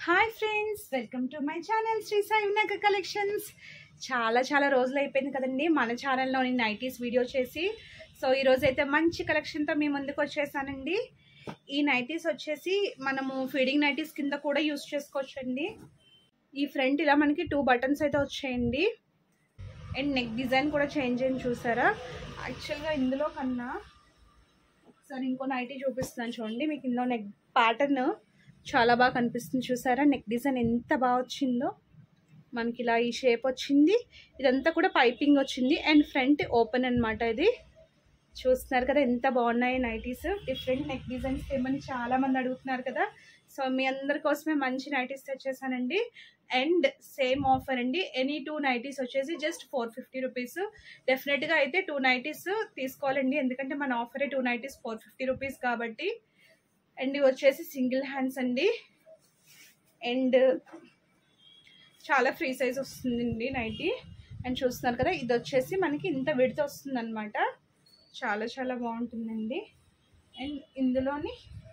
hi friends welcome to my channel Sri Sai Vinayaka collections చాలా చాలా రోజులు అయిపోయింది కదండి మన ఛానల్లోని నైటీస్ వీడియో చేసి సో ఈరోజు అయితే మంచి కలెక్షన్తో మీ ముందుకు వచ్చేసానండి ఈ నైటీస్ వచ్చేసి మనము ఫీడింగ్ నైటీస్ కింద కూడా యూస్ చేసుకోవచ్చండి ఈ ఫ్రంట్ ఇలా మనకి టూ బటన్స్ అయితే వచ్చాయండి అండ్ నెక్ డిజైన్ కూడా చేంజ్ అయింది చూసారా యాక్చువల్గా ఇందులో కన్నా ఒకసారి ఇంకో నైటీ చూపిస్తున్నాను చూడండి మీకు ఇందులో నెక్ ప్యాటర్న్ చాలా బాగా కనిపిస్తుంది చూసారా నెక్ డిజైన్ ఎంత బాగా వచ్చిందో మనకి ఇలా ఈ షేప్ వచ్చింది ఇదంతా కూడా పైపింగ్ వచ్చింది అండ్ ఫ్రంట్ ఓపెన్ అన్నమాట ఇది చూస్తున్నారు కదా ఎంత బాగున్నాయి నైటీస్ డిఫరెంట్ నెక్ డిజైన్స్ ఏమని చాలా మంది అడుగుతున్నారు కదా సో మీ అందరి కోసమే మంచి నైటీస్ తెచ్చేసానండి అండ్ సేమ్ ఆఫర్ అండి ఎనీ టూ నైటీస్ వచ్చేసి జస్ట్ ఫోర్ ఫిఫ్టీ రూపీస్ డెఫినెట్గా అయితే టూ నైటీస్ తీసుకోవాలండి ఎందుకంటే మన ఆఫరే two nighties four fifty rupees కాబట్టి అండ్ ఇవి వచ్చేసి సింగిల్ హ్యాండ్స్ అండి అండ్ చాలా ఫ్రీ సైజ్ వస్తుందండి నైటీ అండ్ చూస్తున్నారు కదా ఇది వచ్చేసి మనకి ఇంత విడత వస్తుంది అనమాట చాలా చాలా బాగుంటుందండి అండ్ ఇందులోని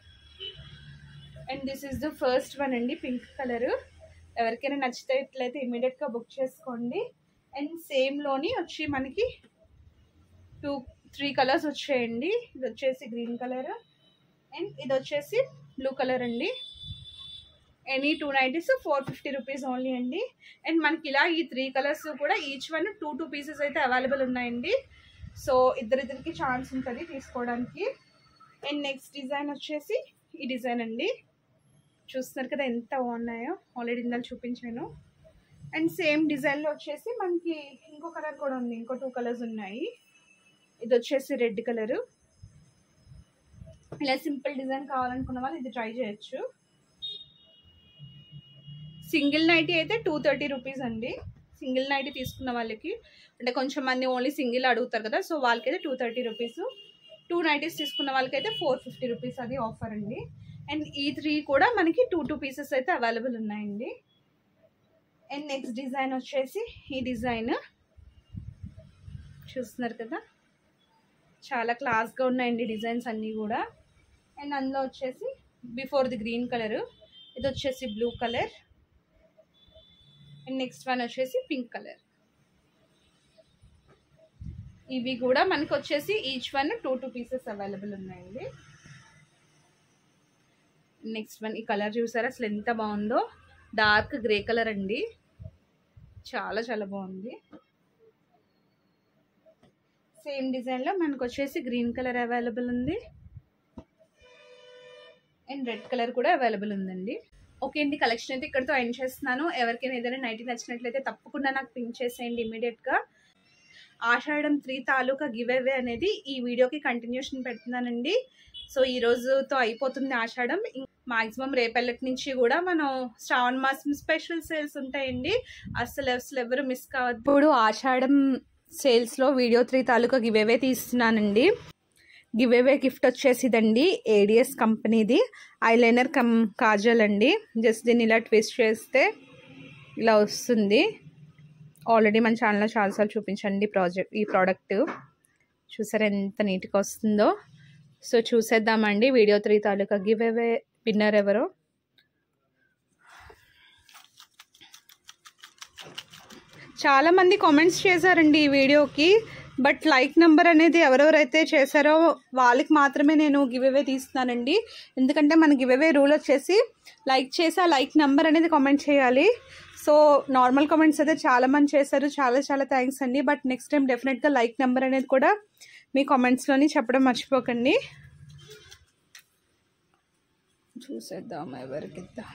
and this is the first one అండి పింక్ కలర్ ఎవరికైనా నచ్చితే ఇట్లయితే ఇమీడియట్గా బుక్ చేసుకోండి అండ్ సేమ్లోని వచ్చి మనకి టూ త్రీ కలర్స్ వచ్చాయండి ఇది వచ్చేసి గ్రీన్ కలర్ అండ్ ఇది వచ్చేసి బ్లూ కలర్ అండి any two nighties four fifty rupees only అండి అండ్ మనకి ఇలా ఈ త్రీ కలర్స్ కూడా each one two two pieces అయితే అవైలబుల్ ఉన్నాయండి సో ఇద్దరిద్దరికి ఛాన్స్ ఉంటుంది తీసుకోవడానికి అండ్ నెక్స్ట్ డిజైన్ వచ్చేసి ఈ డిజైన్ అండి చూస్తున్నారు కదా ఎంత బాగున్నాయో ఆల్రెడీ ఇందాక చూపించాను అండ్ సేమ్ డిజైన్లో వచ్చేసి మనకి ఇంకో కలర్ కూడా ఉంది ఇంకో టూ కలర్స్ ఉన్నాయి ఇది వచ్చేసి రెడ్ కలరు ఇలా సింపుల్ డిజైన్ కావాలనుకున్న వాళ్ళు ఇది ట్రై చేయొచ్చు సింగిల్ నైటీ అయితే టూ థర్టీ రూపీస్ అండి సింగిల్ నైటీ తీసుకున్న వాళ్ళకి అంటే కొంచెం మంది ఓన్లీ సింగిల్ అడుగుతారు కదా సో వాళ్ళకైతే two thirty rupees two nighties తీసుకున్న వాళ్ళకైతే ఫోర్ ఫిఫ్టీ రూపీస్ అది ఆఫర్ అండి అండ్ ఈ త్రీ కూడా మనకి టూ టూ పీసెస్ అయితే అవైలబుల్ ఉన్నాయండి అండ్ నెక్స్ట్ డిజైన్ వచ్చేసి ఈ డిజైన్ చూస్తున్నారు కదా చాలా క్లాస్గా ఉన్నాయండి డిజైన్స్ అన్నీ కూడా అండ్ అందులో వచ్చేసి బిఫోర్ ది గ్రీన్ కలర్ ఇది వచ్చేసి blue colour and next one వచ్చేసి పింక్ కలర్ ఇవి కూడా మనకి వచ్చేసి each one two two pieces available ఉన్నాయండి నెక్స్ట్ వన్ ఈ కలర్ చూసారా అసలు ఎంత బాగుందో డార్క్ గ్రే కలర్ అండి చాలా చాలా బాగుంది సేమ్ డిజైన్లో మనకు వచ్చేసి గ్రీన్ కలర్ అవైలబుల్ ఉంది అండ్ రెడ్ కలర్ కూడా అవైలబుల్ ఉందండి ఓకే అండి కలెక్షన్ అయితే ఇక్కడితో ఎండ్ చేస్తున్నాను ఎవరికైనా ఏదైనా నైటీ నచ్చినట్లయితే తప్పకుండా నాకు పింక్ చేసేయండి ఇమీడియట్గా ఆషాఢం త్రీ తాలూకా గివ్ అవే అనేది ఈ వీడియోకి కంటిన్యూషన్ పెడుతున్నానండి సో ఈ రోజుతో అయిపోతుంది ఆషాఢం మాక్సిమం రేపల్లటి నుంచి కూడా మనం శ్రావణ మాసం స్పెషల్ సేల్స్ ఉంటాయండి అసలు అసలు ఎవరు మిస్ కావద్దు ఇప్పుడు ఆషాఢం సేల్స్లో వీడియో త్రీ తాలూకా గివ్ అవే తీస్తున్నానండి గివ్ అవే గిఫ్ట్ వచ్చేసిదండి ఏడిఎస్ కంపెనీది ఐలైనర్ కమ్ కాజల్ అండి జస్ట్ దీన్ని ఇలా ట్విస్ట్ చేస్తే ఇలా వస్తుంది ఆల్రెడీ మన ఛానల్లో చాలాసార్లు చూపించండి ప్రాజెక్ట్ ఈ ప్రోడక్ట్ చూసారా ఎంత నీట్గా వస్తుందో సో చూసేద్దామండి వీడియో త్రీ తాలూకా గివ్ అవే విన్నర్ ఎవరో చాలామంది కామెంట్స్ చేశారండి ఈ వీడియోకి బట్ లైక్ నెంబర్ అనేది ఎవరెవరైతే చేశారో వాళ్ళకి మాత్రమే నేను గివ్ అవే తీస్తున్నానండి ఎందుకంటే మన గివ్ అవే రూల్ వచ్చేసి లైక్ చేసి ఆ లైక్ నెంబర్ అనేది కామెంట్ చేయాలి సో నార్మల్ కామెంట్స్ అయితే చాలా మంది చేశారు చాలా చాలా థ్యాంక్స్ అండి బట్ నెక్స్ట్ టైం డెఫినెట్గా లైక్ నెంబర్ అనేది కూడా మీ కామెంట్స్లోని చెప్పడం మర్చిపోకండి చూసేద్దాం ఎవరికి ఇద్దాం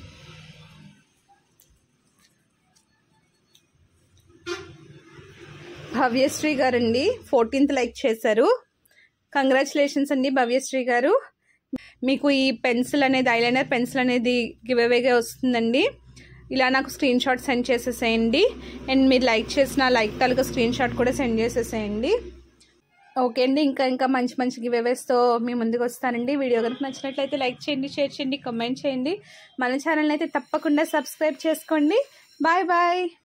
భవ్యశ్రీ గారు అండి ఫోర్టీన్త్ లైక్ చేశారు కంగ్రాచులేషన్స్ అండి భవ్యశ్రీ గారు మీకు ఈ పెన్సిల్ అనేది ఐలైనర్ పెన్సిల్ అనేది గివ్ అవేగా వస్తుందండి ఇలా నాకు స్క్రీన్ షాట్ సెండ్ చేసేసేయండి అండ్ మీరు లైక్ చేసిన లైక్ తాలూకా స్క్రీన్ షాట్ కూడా సెండ్ చేసేసేయండి ఓకే అండి ఇంకా ఇంకా మంచి మంచి గివ్ అవేస్తో మీ ముందుకు వస్తానండి వీడియో కనుక నచ్చినట్లయితే లైక్ చేయండి షేర్ చేయండి కమెంట్ చేయండి మన ఛానల్ అయితే తప్పకుండా సబ్స్క్రైబ్ చేసుకోండి బాయ్ బాయ్